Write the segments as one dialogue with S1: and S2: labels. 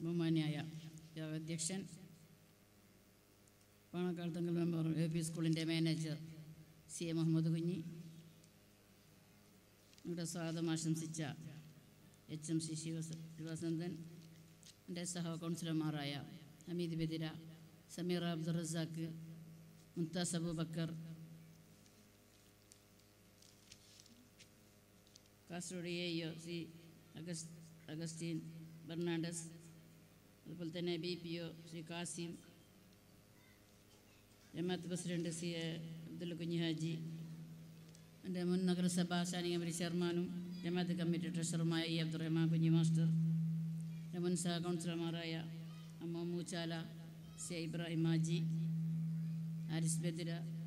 S1: ബഹുമാന്യായ യോഗ അധ്യക്ഷൻ Panakkad Thangal member A P സ്കൂളിൻ്റെ manager C A Muhammad Kunhi ഇവിടെ സ്വാഗതം ആശംസിച്ച എച്ച് എം സി ശിവസ ശിവസന്തൻ എൻ്റെ സഹ കൗൺസിലർമാരായ Hameed Badira Sameera Abdul Razak Mumtaz Abubakar Kasargod A E O C അഗസ് അഗസ്റ്റീൻ ബെർണാണ്ടസ് അതുപോലെ തന്നെ B P O Shri Kasim Jamaat president C A Abdul Kunhi Haji എൻ്റെ മുൻ നഗരസഭാ സ്റ്റാൻഡിംഗ് കമ്മിറ്റി ചെയർമാനും ജമാഅത്ത് കമ്മിറ്റി ട്രഷററുമായ ഇ അബ്ദുറഹ്മാൻ കുഞ്ഞി മാസ്റ്റർ എൻ്റെ മുൻ സഹ കൗൺസിലർമാരായ അമ്മ മൂച്ചാല സി ഇബ്രാഹിം ഹാജി ആരിസ് ബദിര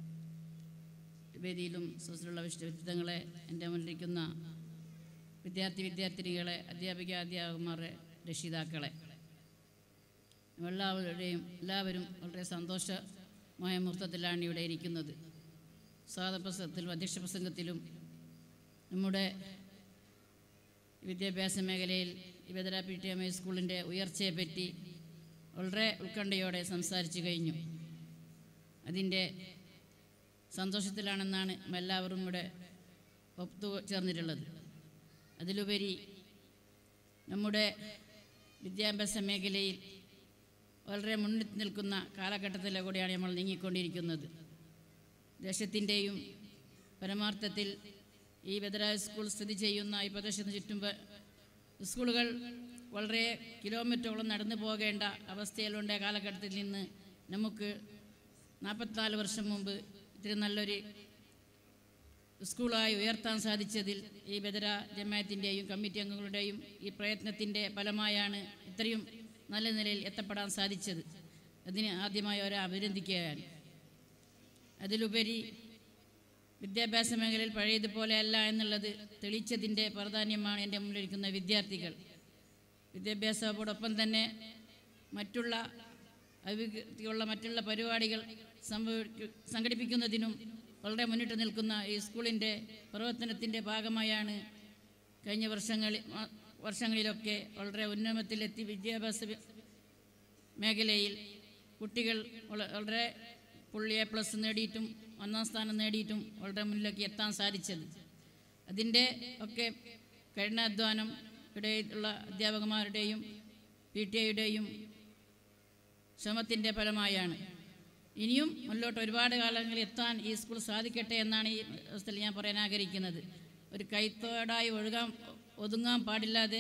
S1: വേദിയിലും സദസ്സിലുള്ള വിശിഷ്ട വ്യക്തിത്വങ്ങളെ എൻ്റെ മുന്നിലിരിക്കുന്ന വിദ്യാർത്ഥി വിദ്യാർത്ഥിനികളെ അധ്യാപിക അധ്യാപകന്മാരെ രക്ഷിതാക്കളെ എല്ലാവരുടെയും എല്ലാവരും വളരെ സന്തോഷമായ മുഹൂർത്തത്തിലാണ് ഇവിടെ ഇരിക്കുന്നത് സ്വാഗതപ്രസംഗത്തിലും അധ്യക്ഷ പ്രസംഗത്തിലും നമ്മുടെ വിദ്യാഭ്യാസ മേഖലയിൽ ഇവതര പി ടി എം ഐ സ്കൂളിൻ്റെ ഉയർച്ചയെപ്പറ്റി വളരെ ഉത്കണ്ഠയോടെ സംസാരിച്ചു കഴിഞ്ഞു അതിൻ്റെ സന്തോഷത്തിലാണെന്നാണ് എല്ലാവരും ഇവിടെ ഒത്തു ചേർന്നിട്ടുള്ളത് അതിലുപരി നമ്മുടെ വിദ്യാഭ്യാസ മേഖലയിൽ വളരെ മുന്നിൽ നിൽക്കുന്ന കാലഘട്ടത്തിലെ കൂടിയാണ് നമ്മൾ നീങ്ങിക്കൊണ്ടിരിക്കുന്നത് ദേശത്തിൻ്റെയും പരമാർത്ഥത്തിൽ ഈ ബദരായ സ്കൂൾ സ്ഥിതി ചെയ്യുന്ന ഈ പ്രദേശത്തിന് ചുറ്റും പ- സ്കൂളുകൾ വളരെ കിലോമീറ്ററോളം നടന്നു പോകേണ്ട അവസ്ഥയിലുണ്ട കാലഘട്ടത്തിൽ നിന്ന് നമുക്ക് നാൽപ്പത്തിനാല് വർഷം മുമ്പ് ഇത്തിരി നല്ലൊരു സ്കൂളായി ഉയർത്താൻ സാധിച്ചതിൽ ഈ ബദര ജമായത്തിൻ്റെയും കമ്മിറ്റി അംഗങ്ങളുടെയും ഈ പ്രയത്നത്തിൻ്റെ ഫലമായാണ് ഇത്രയും നല്ല നിലയിൽ എത്തപ്പെടാൻ സാധിച്ചത് അതിന് ആദ്യമായി അവരെ അഭിനന്ദിക്കുകയാണ് അതിലുപരി വിദ്യാഭ്യാസ മേഖലയിൽ പഴയതുപോലെ അല്ല എന്നുള്ളത് തെളിയിച്ചതിൻ്റെ പ്രാധാന്യമാണ് എൻ്റെ മുന്നിലിരിക്കുന്ന വിദ്യാർത്ഥികൾ വിദ്യാഭ്യാസ വകുപ്പോടൊപ്പം തന്നെ മറ്റുള്ള അഭിവൃദ്ധിയുള്ള മറ്റുള്ള പരിപാടികൾ സംഭവി സംഘടിപ്പിക്കുന്നതിനും വളരെ മുന്നിട്ട് നിൽക്കുന്ന ഈ സ്കൂളിൻ്റെ പ്രവർത്തനത്തിൻ്റെ ഭാഗമായാണ് കഴിഞ്ഞ വർഷങ്ങളിൽ ആ- വർഷങ്ങളിലൊക്കെ വളരെ ഉന്നമത്തിലെത്തി വിദ്യാഭ്യാസ വി- മേഖലയിൽ കുട്ടികൾ വള- വളരെ പുള്ളി എ പ്ലസ് നേടിയിട്ടും ഒന്നാം സ്ഥാനം നേടിയിട്ടും വളരെ മുന്നിലേക്ക് എത്താൻ സാധിച്ചത് അതിൻ്റെ ഒക്കെ കഠിനാധ്വാനം ഇവിടെയുള്ള അധ്യാപകന്മാരുടെയും പി ടി ഐയുടെയും ശ്രമത്തിൻ്റെ ഫലമായാണ് ഇനിയും മുന്നോട്ട് ഒരുപാട് കാലങ്ങളിൽ എത്താൻ ഈ സ്കൂൾ സാധിക്കട്ടെ എന്നാണ് ഈ അവസ്ഥയിൽ ഞാൻ പറയാൻ ആഗ്രഹിക്കുന്നത് ഒരു കൈത്തോടായി ഒഴുകാൻ ഒതുങ്ങാൻ പാടില്ലാതെ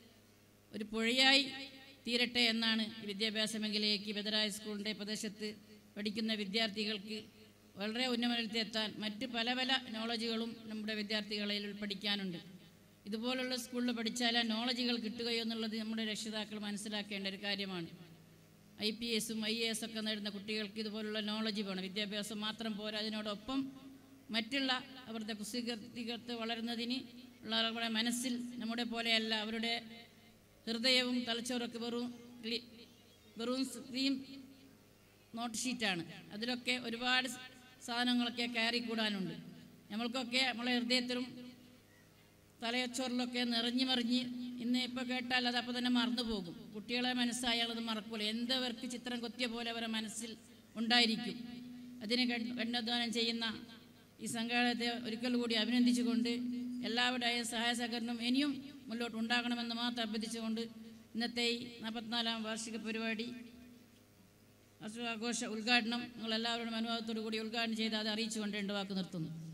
S1: ഒരു പുഴയായി തീരട്ടെ എന്നാണ് ഈ വിദ്യാഭ്യാസ മേഖലയ്ക്ക് ബദരായ സ്കൂളിൻ്റെ പ്രദേശത്ത് പഠിക്കുന്ന വിദ്യാർത്ഥികൾക്ക് വളരെ ഉന്നമനത്തിലെത്താൻ മറ്റ് പല പല നോളജുകളും നമ്മുടെ വിദ്യാർത്ഥികളിൽ പഠിക്കാനുണ്ട് ഇതുപോലുള്ള സ്കൂളിൽ പഠിച്ചാൽ ആ നോളജുകൾ കിട്ടുകയോ എന്നുള്ളത് നമ്മുടെ രക്ഷിതാക്കൾ മനസ്സിലാക്കേണ്ട ഒരു കാര്യമാണ് ഐ പി എസും ഐ എ എസ് ഒക്കെ നേടുന്ന കുട്ടികൾക്ക് ഇതുപോലുള്ള നോളജ് വേണം വിദ്യാഭ്യാസം മാത്രം പോരാ അതിനോടൊപ്പം മറ്റുള്ള അവരുടെ കുസൃതികത്ത് വളരുന്നതിന് ഉള്ള അവരുടെ മനസ്സിൽ നമ്മുടെ പോലെയല്ല അവരുടെ ഹൃദയവും തലച്ചോറൊക്കെ വെറും ക്ലി- വെറും സ്ക്രീൻ നോട്ട് ഷീറ്റാണ് അതിലൊക്കെ ഒരുപാട് സാധനങ്ങളൊക്കെ കയറി കൂടാനുണ്ട് നമ്മൾക്കൊക്കെ നമ്മളെ ഹൃദയത്തിലും തലയച്ചോറിലൊക്കെ നിറഞ്ഞു മറിഞ്ഞ് ഇന്ന് ഇപ്പോൾ കേട്ടാൽ അത് അപ്പോൾ തന്നെ മറന്നു പോകും കുട്ടികളെ മനസ്സായാൽ അത് മറക്കൂല എന്തവർക്ക് ചിത്രം കൊത്തിയ പോലെ അവരുടെ മനസ്സിൽ ഉണ്ടായിരിക്കും അതിന് കഠ്- കഠിനാധ്വാനം ചെയ്യുന്ന ഈ സംഘാടനത്തെ ഒരിക്കൽ കൂടി അഭിനന്ദിച്ചുകൊണ്ട് എല്ലാവരുടെയും സഹായ സഹകരണം ഇനിയും മുന്നോട്ട് ഉണ്ടാകണമെന്ന് മാത്രം അഭ്യർത്ഥിച്ചുകൊണ്ട് ഇന്നത്തെ ഈ നാൽപ്പത്തിനാലാം വാർഷിക പരിപാടി ആഘോഷ ഉദ്ഘാടനം നിങ്ങൾ എല്ലാവരുടെയും അനുഭവത്തോടു കൂടി ഉദ്ഘാടനം ചെയ്ത് അത് അറിയിച്ചുകൊണ്ട് രണ്ട് വാക്ക് നിർത്തുന്നു